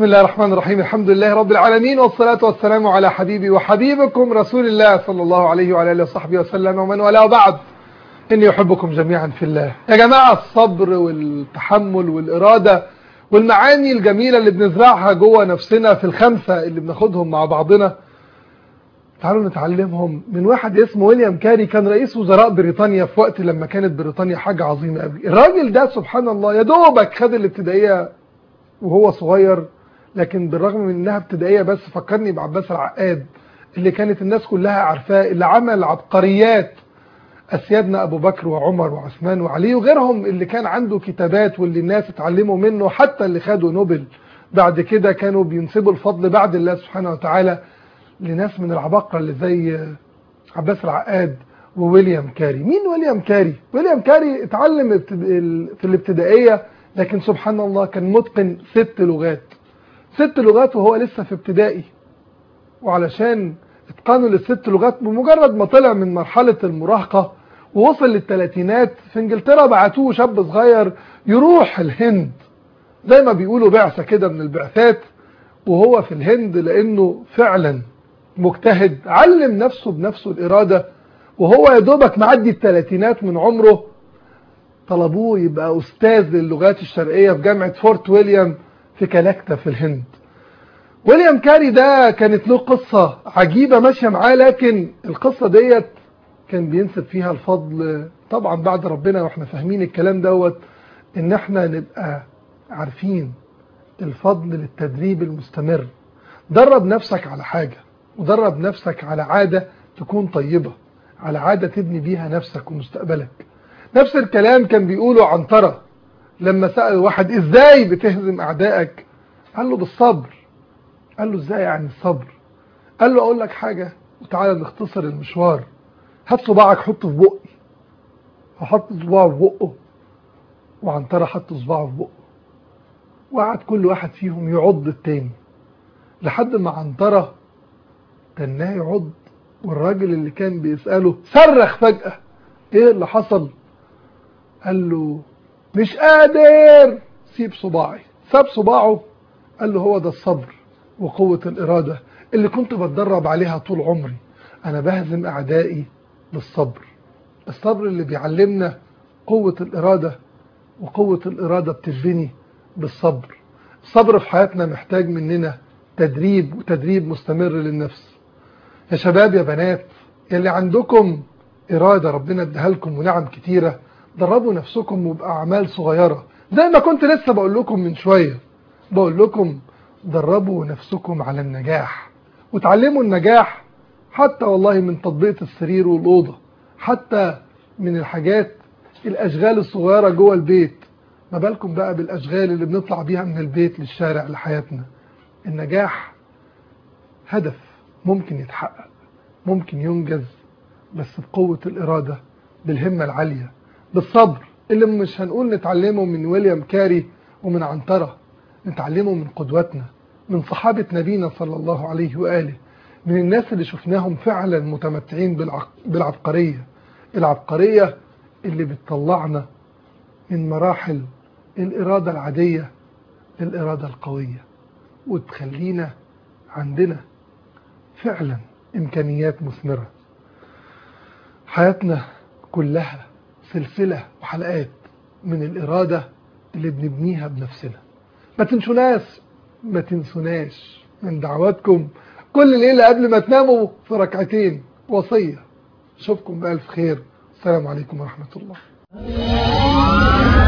بسم الله الرحمن الرحيم الحمد لله رب العالمين والصلاة والسلام على حبيبي وحبيبكم رسول الله صلى الله عليه وعلى اله وصحبه وسلم ومن والاه بعد إني أحبكم جميعا في الله يا جماعة الصبر والتحمل والإرادة والمعاني الجميلة اللي بنزرعها جوه نفسنا في الخمسة اللي بناخدهم مع بعضنا تعالوا نتعلمهم من واحد اسمه ويليام كاري كان رئيس وزراء بريطانيا في وقت لما كانت بريطانيا حاجة عظيمة قوي الراجل ده سبحان الله يا دوبك خد الابتدائية وهو صغير لكن بالرغم من انها ابتدائية بس فكرني بعباس العقاد اللي كانت الناس كلها عارفاه اللي عمل عبقريات أسيادنا أبو بكر وعمر وعثمان وعلي وغيرهم اللي كان عنده كتابات واللي الناس اتعلموا منه حتى اللي خدوا نوبل بعد كده كانوا بينسبوا الفضل بعد الله سبحانه وتعالى لناس من العباقرة اللي زي عباس العقاد وويليام كاري مين ويليام كاري؟ ويليام كاري اتعلم في الابتدائية لكن سبحان الله كان متقن ست لغات ست لغات وهو لسه في ابتدائي وعلشان اتقانه للست لغات بمجرد ما طلع من مرحلة المراهقة ووصل للثلاثينات في انجلترا بعتوه شاب صغير يروح الهند زي ما بيقولوا بعثة كده من البعثات وهو في الهند لانه فعلا مجتهد علم نفسه بنفسه الإرادة وهو يا دوبك معدي الثلاثينات من عمره طلبوه يبقى أستاذ للغات الشرقية في جامعة فورت ويليام في كلاكتا في الهند ويليام كاري ده كانت له قصة عجيبة ماشية معاه لكن القصة ديت كان بينسب فيها الفضل طبعا بعد ربنا واحنا فاهمين الكلام دوت ان احنا نبقى عارفين الفضل للتدريب المستمر درب نفسك على حاجة ودرب نفسك على عادة تكون طيبة على عادة تبني بيها نفسك ومستقبلك نفس الكلام كان بيقوله عنترة لما سأل واحد ازاي بتهزم اعدائك قال له بالصبر قال له ازاي يعني الصبر قال له اقول لك حاجة وتعالى نختصر المشوار هات صباعك حطه في بقي فحط صباعه في بقه وعنترة حط صباعه في بقه وقعد كل واحد فيهم يعض التاني لحد ما عنترة تناه يعض والراجل اللي كان بيسأله صرخ فجأة ايه اللي حصل قال له مش قادر سيب صباعي ساب صباعه قال له هو ده الصبر وقوة الإرادة اللي كنت بتدرب عليها طول عمري أنا بهزم أعدائي بالصبر الصبر اللي بيعلمنا قوة الإرادة وقوة الإرادة بتتبني بالصبر الصبر في حياتنا محتاج مننا تدريب وتدريب مستمر للنفس يا شباب يا بنات يلي عندكم إرادة ربنا اداها لكم ونعم كتيرة دربوا نفسكم وبأعمال صغيرة زي ما كنت لسه بقول لكم من شوية بقول لكم دربوا نفسكم على النجاح وتعلموا النجاح حتى والله من تطبيقة السرير والأوضة حتى من الحاجات الأشغال الصغيرة جوه البيت ما بالكم بقى بالأشغال اللي بنطلع بيها من البيت للشارع لحياتنا النجاح هدف ممكن يتحقق ممكن ينجز بس بقوة الإرادة بالهمة العالية بالصبر اللي مش هنقول نتعلمه من ويليام كاري ومن عنترة نتعلمه من قدوتنا من صحابة نبينا صلى الله عليه وآله من الناس اللي شفناهم فعلا متمتعين بالعبقرية العبقرية اللي بتطلعنا من مراحل الإرادة العادية للإرادة القوية وتخلينا عندنا فعلا إمكانيات مثمرة حياتنا كلها سلسلة وحلقات من الإرادة اللي بنبنيها بنفسنا ما تنسوناش ما تنسوناش من دعواتكم كل ليلة قبل ما تناموا في ركعتين وصية اشوفكم بألف خير السلام عليكم ورحمة الله